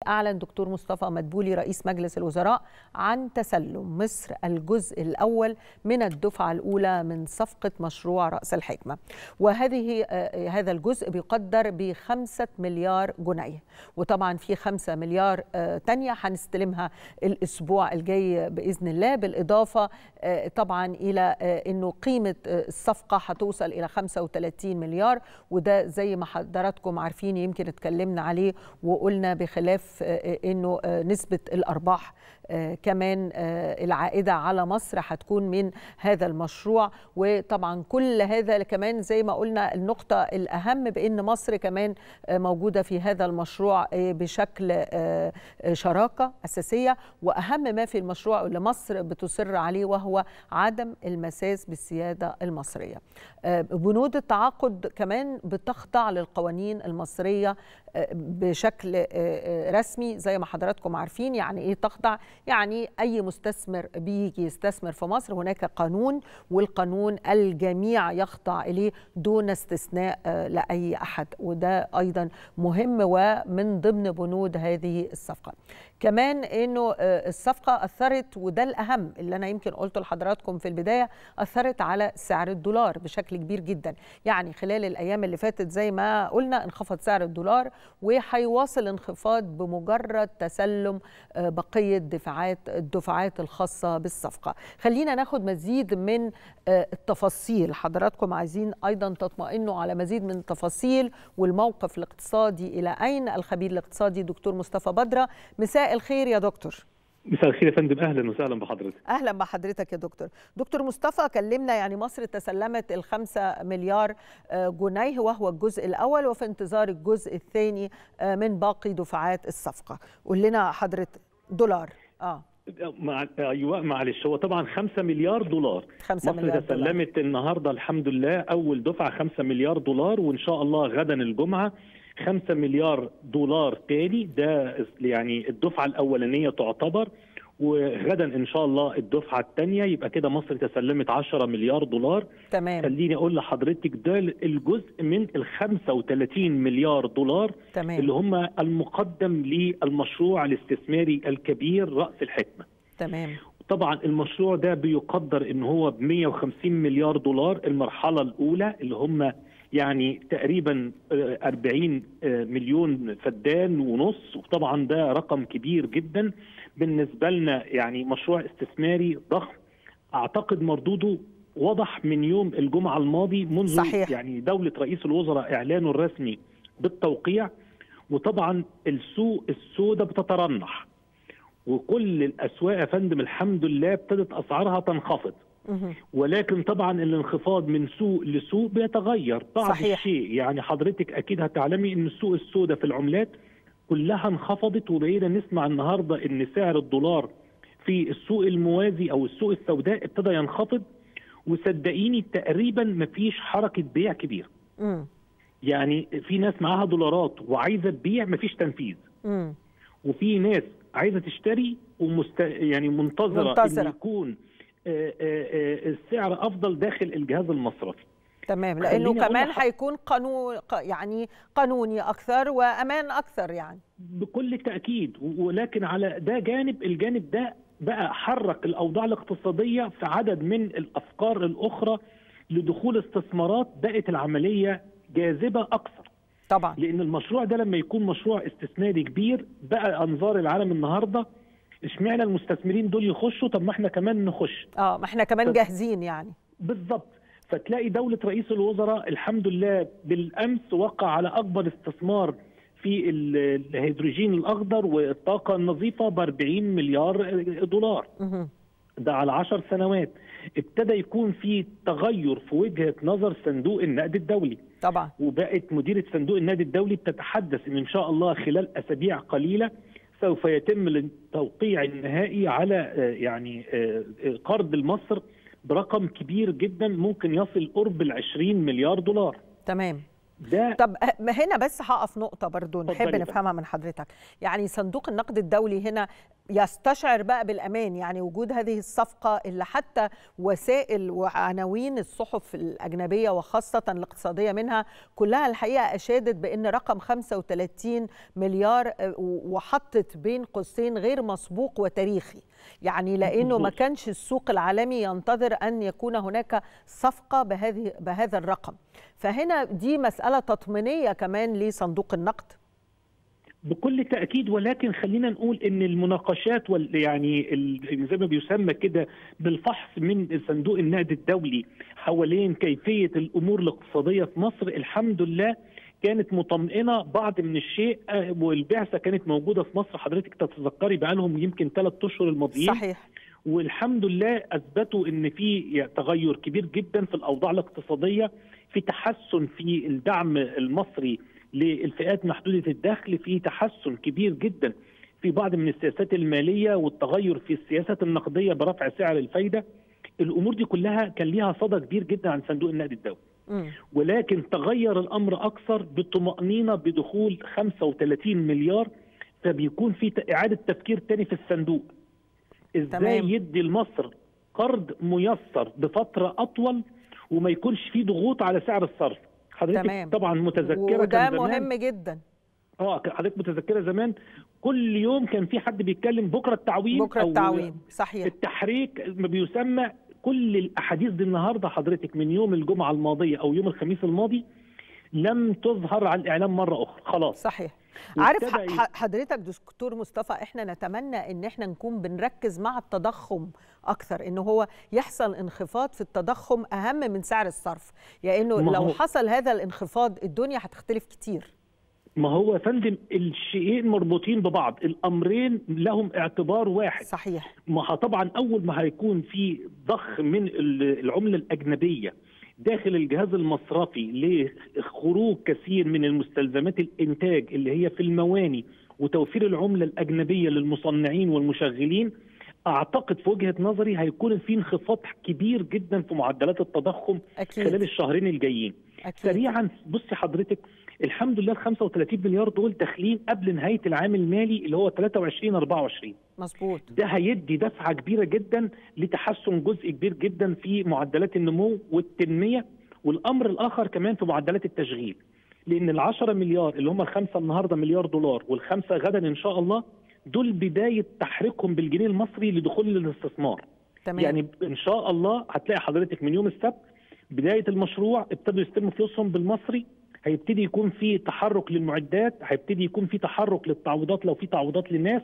أعلن دكتور مصطفى مدبولي رئيس مجلس الوزراء عن تسلم مصر الجزء الأول من الدفعة الأولى من صفقة مشروع رأس الحكمة وهذه هذا الجزء بيقدر بخمسة مليار جنيه وطبعا في خمسة مليار تانية هنستلمها الأسبوع الجاي بإذن الله بالإضافة طبعا إلى أنه قيمة الصفقة هتوصل إلى 35 مليار وده زي ما حضراتكم عارفين يمكن اتكلمنا عليه وقلنا بخلاف انه نسبه الارباح كمان العائده على مصر هتكون من هذا المشروع وطبعا كل هذا كمان زي ما قلنا النقطه الاهم بان مصر كمان موجوده في هذا المشروع بشكل شراكه اساسيه واهم ما في المشروع اللي مصر بتصر عليه وهو عدم المساس بالسياده المصريه. بنود التعاقد كمان بتخضع للقوانين المصريه بشكل رسمي زي ما حضراتكم عارفين يعني ايه تخضع يعني اي مستثمر بيجي يستثمر في مصر هناك قانون والقانون الجميع يخضع اليه دون استثناء لاي احد وده ايضا مهم ومن ضمن بنود هذه الصفقه كمان انه الصفقه اثرت وده الاهم اللي انا يمكن قلته لحضراتكم في البدايه اثرت على سعر الدولار بشكل كبير جدا يعني خلال الايام اللي فاتت زي ما قلنا انخفض سعر الدولار وهيواصل انخفاض بمجرد تسلم بقيه دفعات الدفعات الخاصه بالصفقه خلينا ناخد مزيد من التفاصيل حضراتكم عايزين ايضا تطمئنوا على مزيد من التفاصيل والموقف الاقتصادي الى اين الخبير الاقتصادي دكتور مصطفى بدره مساء الخير يا دكتور مساء الخير يا فندم اهلا وسهلا بحضرتك اهلا بحضرتك يا دكتور دكتور مصطفى كلمنا يعني مصر تسلمت الخمسة مليار جنيه وهو الجزء الاول وفي انتظار الجزء الثاني من باقي دفعات الصفقه قول لنا حضرتك دولار اه مع ايوه معلش هو طبعا 5 مليار دولار 5 مصر مليار تسلمت دولار. النهارده الحمد لله اول دفعه 5 مليار دولار وان شاء الله غدا الجمعه 5 مليار دولار تاني ده يعني الدفعه الاولانيه تعتبر وغدا ان شاء الله الدفعه الثانيه يبقى كده مصر تسلمت 10 مليار دولار تمام خليني اقول لحضرتك ده الجزء من ال 35 مليار دولار تمام اللي هم المقدم للمشروع الاستثماري الكبير راس الحكمه تمام طبعا المشروع ده بيقدر ان هو ب 150 مليار دولار المرحله الاولى اللي هم يعني تقريبا 40 مليون فدان ونص وطبعا ده رقم كبير جدا بالنسبه لنا يعني مشروع استثماري ضخم اعتقد مردوده وضح من يوم الجمعه الماضي منذ صحيح. يعني دوله رئيس الوزراء اعلانه الرسمي بالتوقيع وطبعا السوق السوداء بتترنح وكل الاسواق يا فندم الحمد لله ابتدت اسعارها تنخفض ولكن طبعا الانخفاض من سوق لسوق بيتغير بعض صحيح. الشيء يعني حضرتك اكيد هتعلمي ان السوق السوداء في العملات كلها انخفضت وبقينا نسمع النهارده ان سعر الدولار في السوق الموازي او السوق السوداء ابتدى ينخفض وصدقيني تقريبا مفيش حركه بيع كبيره امم يعني في ناس معاها دولارات وعايزه تبيع مفيش تنفيذ امم وفي ناس عايزه تشتري ومست يعني منتظره, منتظرة. ان يكون آه، آه، آه، السعر افضل داخل الجهاز المصرفي تمام لانه خليني أقول كمان لح- هيكون قانون ق- يعني قانوني اكثر وامان اكثر يعني بكل تاكيد و- ولكن على ده جانب الجانب ده بقى حرك الاوضاع الاقتصاديه في عدد من الافكار الاخرى لدخول استثمارات بقت العمليه جاذبه اكثر طبعا لان المشروع ده لما يكون مشروع استثماري كبير بقى انظار العالم النهارده اشمعنى المستثمرين دول يخشوا طب ما احنا كمان نخش اه ما احنا كمان طب- جاهزين يعني بالضبط فتلاقي دولة رئيس الوزراء الحمد لله بالأمس وقع على أكبر استثمار في ال- الهيدروجين الأخضر والطاقة النظيفة ب 40 مليار دولار مهم. ده على 10 سنوات ابتدى يكون في تغير في وجهة نظر صندوق النقد الدولي طبعا وبقت مديرة صندوق النقد الدولي بتتحدث ان ان شاء الله خلال اسابيع قليله سوف يتم التوقيع النهائي على آه، يعني آه، آه، قرض لمصر برقم كبير جدا ممكن يصل قرب ال 20 مليار دولار تمام ده طب هنا بس هقف نقطة برضو نحب اتفضلي. نفهمها من حضرتك يعني صندوق النقد الدولي هنا يستشعر بقى بالأمان يعني وجود هذه الصفقة اللي حتى وسائل وعناوين الصحف الأجنبية وخاصة الاقتصادية منها كلها الحقيقة أشادت بأن رقم 35 مليار آه، وحطت بين قوسين غير مسبوق وتاريخي يعني لأنه ما مظبوط. كانش السوق العالمي ينتظر أن يكون هناك صفقة بهذه بهذا الرقم فهنا دي مسألة تطمينية كمان لصندوق النقد بكل تأكيد ولكن خلينا نقول إن المناقشات وال يعني ال- زي ما بيسمى كده بالفحص من صندوق النقد الدولي حوالين كيفية الأمور الاقتصادية في مصر الحمد لله كانت مطمئنة بعض من الشيء آه، والبعثة كانت موجودة في مصر حضرتك تتذكري بقالهم يمكن ثلاث أشهر الماضيين صحيح والحمد لله اثبتوا ان في تغير كبير جدا في الاوضاع الاقتصاديه في تحسن في الدعم المصري للفئات محدوده الدخل في تحسن كبير جدا في بعض من السياسات الماليه والتغير في السياسات النقديه برفع سعر الفايده الامور دي كلها كان ليها صدى كبير جدا عن صندوق النقد الدولي مم. ولكن تغير الامر اكثر بالطمانينه بدخول 35 مليار فبيكون في ت- اعاده تفكير تاني في الصندوق ازاي تمام. يدي لمصر قرض ميسر بفتره اطول وما يكونش فيه ضغوط على سعر الصرف حضرتك تمام. طبعا متذكره وده كان زمان مهم جدا اه كان حضرتك متذكره زمان كل يوم كان في حد بيتكلم بكره التعويم بكرة أو التعويم صحيح التحريك ما بيسمى كل الاحاديث دي النهارده حضرتك من يوم الجمعه الماضيه او يوم الخميس الماضي لم تظهر على الاعلام مره اخرى خلاص صحيح عارف وابتدى ح- ح- حضرتك دكتور مصطفى احنا نتمنى ان احنا نكون بنركز مع التضخم اكثر ان هو يحصل انخفاض في التضخم اهم من سعر الصرف لانه ما لو هو- حصل هذا الانخفاض الدنيا هتختلف كتير ما هو يا فندم الشيئين مربوطين ببعض الامرين لهم اعتبار واحد صحيح ما ه- طبعا اول ما هيكون في ضخ من ال- العمله الاجنبيه داخل الجهاز المصرفي لخروج كثير من المستلزمات الانتاج اللي هي في المواني وتوفير العمله الاجنبيه للمصنعين والمشغلين اعتقد في وجهه نظري هيكون في انخفاض كبير جدا في معدلات التضخم خلال اكيد الشهرين الجايين اكيد سريعا بصي حضرتك الحمد لله ال 35 مليار دول داخلين قبل نهايه العام المالي اللي هو 23 24 مظبوط ده هيدي دفعه كبيره جدا لتحسن جزء كبير جدا في معدلات النمو والتنميه والامر الاخر كمان في معدلات التشغيل لان ال 10 مليار اللي هم الخمسه النهارده مليار دولار والخمسه غدا ان شاء الله دول بدايه تحريكهم بالجنيه المصري لدخول الاستثمار تمام يعني ان شاء الله هتلاقي حضرتك من يوم السبت بدايه المشروع ابتدوا يستلموا فلوسهم بالمصري هيبتدي يكون في تحرك للمعدات هيبتدي يكون في تحرك للتعويضات لو في تعويضات للناس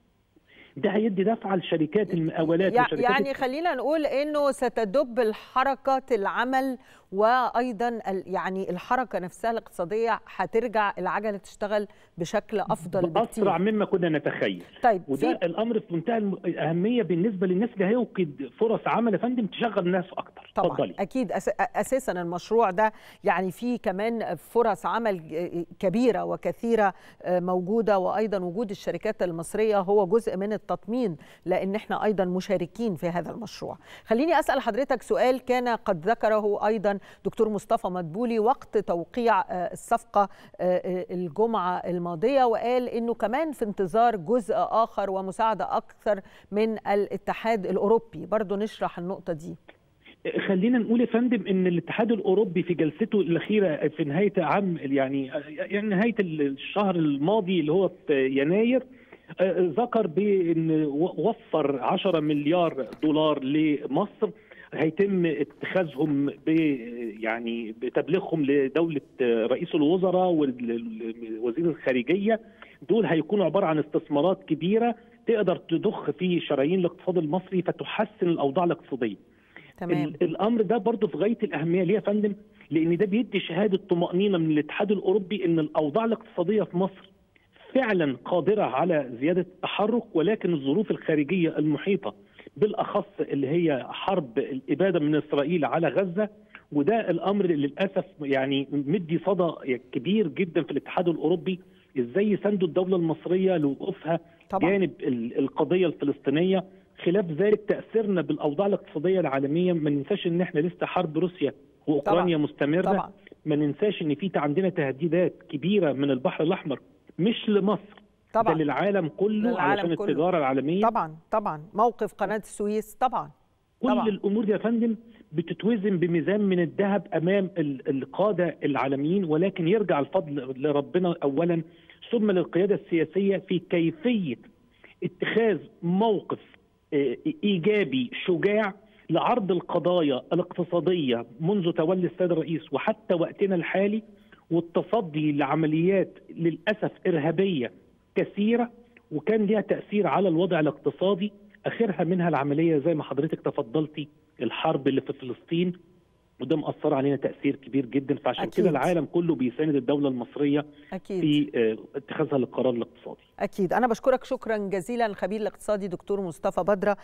ده هيدي دفعه لشركات المقاولات يع- وشركات يعني خلينا نقول انه ستدب الحركه العمل وايضا ال- يعني الحركه نفسها الاقتصاديه هترجع العجله تشتغل بشكل افضل باسرع بكتير مما كنا نتخيل طيب وده في الامر في منتهى الم- الاهميه بالنسبه للناس اللي هيوجد فرص عمل يا فندم تشغل الناس اكتر طبعا اتفضلي اكيد أس... اساسا المشروع ده يعني فيه كمان فرص عمل ج- كبيره وكثيره آه، موجوده وايضا وجود الشركات المصريه هو جزء من التطمين لان احنا ايضا مشاركين في هذا المشروع خليني اسال حضرتك سؤال كان قد ذكره ايضا دكتور مصطفى مدبولي وقت توقيع آه، الصفقه آه، آه، الجمعه الماضيه وقال انه كمان في انتظار جزء اخر ومساعده اكثر من الاتحاد الاوروبي برضو نشرح النقطه دي خلينا نقول يا فندم ان الاتحاد الاوروبي في جلسته الاخيره في نهايه عام يعني يعني نهايه الشهر الماضي اللي هو في يناير آه، ذكر بان وفر 10 مليار دولار لمصر هيتم اتخاذهم ب يعني بتبليغهم لدوله رئيس الوزراء ووزير الخارجيه دول هيكونوا عباره عن استثمارات كبيره تقدر تضخ في شرايين الاقتصاد المصري فتحسن الاوضاع الاقتصاديه. تمام ال- الامر ده برضه في غايه الاهميه ليه يا فندم؟ لان ده بيدي شهاده طمانينه من الاتحاد الاوروبي ان الاوضاع الاقتصاديه في مصر فعلا قادره على زياده التحرك ولكن الظروف الخارجيه المحيطه بالاخص اللي هي حرب الاباده من اسرائيل على غزه وده الامر اللي للاسف يعني مدي صدى كبير جدا في الاتحاد الاوروبي ازاي يساندوا الدوله المصريه لوقوفها طبعا جانب ال- القضيه الفلسطينيه خلاف ذلك تاثيرنا بالاوضاع الاقتصاديه العالميه ما ننساش ان احنا لسه حرب روسيا واوكرانيا مستمره طبعا ما ننساش ان في عندنا تهديدات كبيره من البحر الاحمر مش لمصر طبعا ده للعالم كله للعالم علشان كله. التجاره العالميه طبعا طبعا موقف قناه السويس طبعا كل طبعا. الامور دي يا فندم بتتوزن بميزان من الذهب امام ال- القاده العالميين ولكن يرجع الفضل لربنا اولا ثم للقياده السياسيه في كيفيه اتخاذ موقف آه، ايجابي شجاع لعرض القضايا الاقتصاديه منذ تولي السيد الرئيس وحتى وقتنا الحالي والتصدي لعمليات للاسف ارهابيه كثيره وكان ليها تاثير على الوضع الاقتصادي اخرها منها العمليه زي ما حضرتك تفضلتي الحرب اللي في فلسطين وده مأثر علينا تأثير كبير جدا فعشان أكيد. كده العالم كله بيساند الدولة المصرية اكيد في آه، اتخاذها للقرار الاقتصادي اكيد انا بشكرك شكرا جزيلا الخبير الاقتصادي دكتور مصطفى بدره